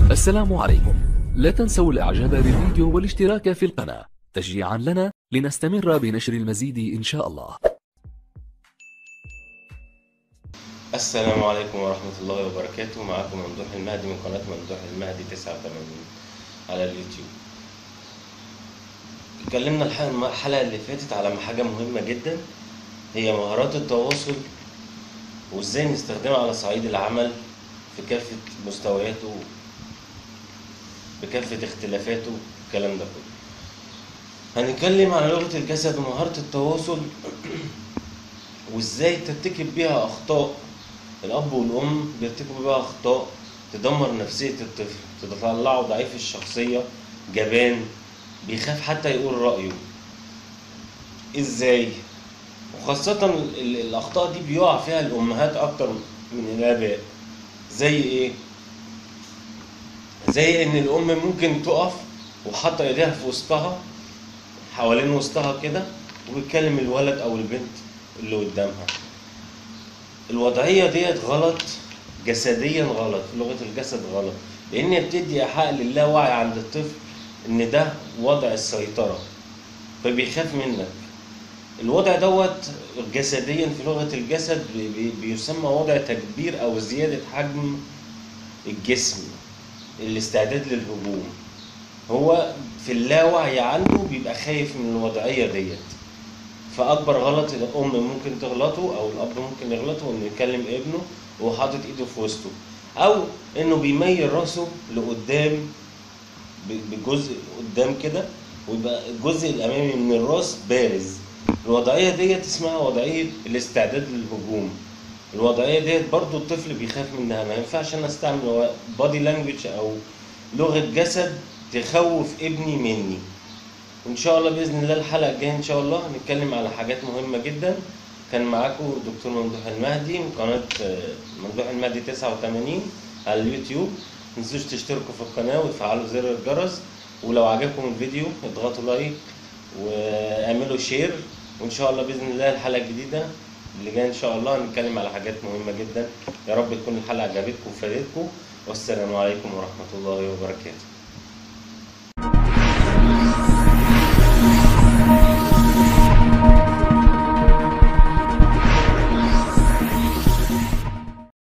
السلام عليكم لا تنسوا الاعجاب بالفيديو والاشتراك في القناة تشجيعا لنا لنستمر بنشر المزيد ان شاء الله السلام عليكم ورحمة الله وبركاته معكم ممدوح المهدي من قناة ممدوح المهدي 89 على اليوتيوب اتكلمنا الحلقة الحلقة اللي فاتت على حاجة مهمة جدا هي مهارات التواصل وازاي نستخدمها على صعيد العمل في كافة مستوياته بكافة اختلافاته الكلام ده كله هنتكلم عن لغة الجسد ومهارة التواصل وازاي ترتكب بيها اخطاء الاب والام بيرتكبوا بيها اخطاء تدمر نفسية الطفل تطلعه ضعيف الشخصية جبان بيخاف حتى يقول رأيه ازاي وخاصة ال- ال- الأخطاء دي بيقع فيها الأمهات أكتر من الآباء زي إيه؟ زي إن الأم ممكن تقف وحاطة إيديها في وسطها حوالين وسطها كده وبتكلم الولد أو البنت اللي قدامها الوضعية ديت غلط جسديا غلط في لغة الجسد غلط لأن هي بتدي إيحاء للاوعي عند الطفل إن ده وضع السيطرة فبيخاف منك الوضع دوت جسديا في لغة الجسد بي- بي- بيسمى وضع تكبير أو زيادة حجم الجسم الاستعداد للهجوم هو في اللاوعي عنده بيبقى خايف من الوضعية ديت فأكبر غلط الأم ممكن تغلطه أو الأب ممكن يغلطه إنه يكلم ابنه وهو حاطط إيده في وسطه أو إنه بيميل راسه لقدام ب- بجزء قدام كده ويبقى الجزء الأمامي من الراس بارز الوضعية ديت اسمها وضعية الاستعداد للهجوم الوضعية ديت برضو الطفل بيخاف منها ما ينفعش أنا أستعمل بادي لانجوج أو لغة جسد تخوف ابني مني وإن شاء الله بإذن الله الحلقة الجاية إن شاء الله هنتكلم على حاجات مهمة جدا كان معاكم دكتور ممدوح المهدي من قناة آه، ممدوح المهدي 89 على اليوتيوب متنسوش تشتركوا في القناة وتفعلوا زر الجرس ولو عجبكم الفيديو اضغطوا لايك واعملوا شير وان شاء الله باذن الله الحلقه الجديده اللي جايه ان شاء الله هنتكلم على حاجات مهمه جدا يا رب تكون الحلقه عجبتكم وفادتكم والسلام عليكم ورحمه الله وبركاته